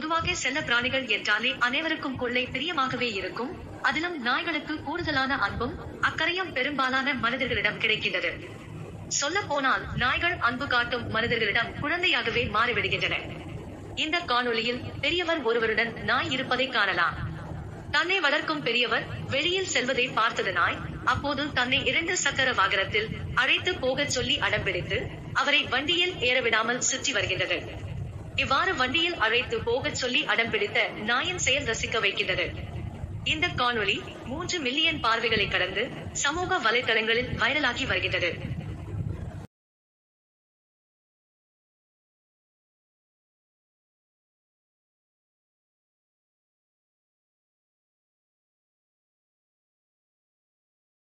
பொதுவாக செல்ல பிராணிகள் என்றாலே அனைவருக்கும் கொள்ளை பிரியமாகவே இருக்கும் அதிலும் நாய்களுக்கு கூடுதலான அன்பும் அக்கறையும் பெரும்பாலான மனிதர்களிடம் கிடைக்கின்றது சொல்ல போனால் நாய்கள் அன்பு காட்டும் மனிதர்களிடம் குழந்தையாகவே மாறிவிடுகின்றன இந்த காணொளியில் பெரியவர் ஒருவருடன் நாய் இருப்பதை காணலாம் தன்னை வளர்க்கும் பெரியவர் வெளியில் செல்வதை பார்த்தது நாய் அப்போது தன்னை இரண்டு சக்கர வாகனத்தில் அழைத்து போகச் சொல்லி அடம்பிடித்து அவரை வண்டியில் ஏற விடாமல் சுற்றி வருகின்றது இவ்வாறு வண்டியில் அழைத்து போகச் சொல்லி அடம்பிடித்த நாயின் செயல் ரசிக்க வைக்கின்றது இந்த காணொளி மூன்று மில்லியன் பார்வைகளை கடந்து சமூக வலைதளங்களில் வைரலாகி வருகின்றது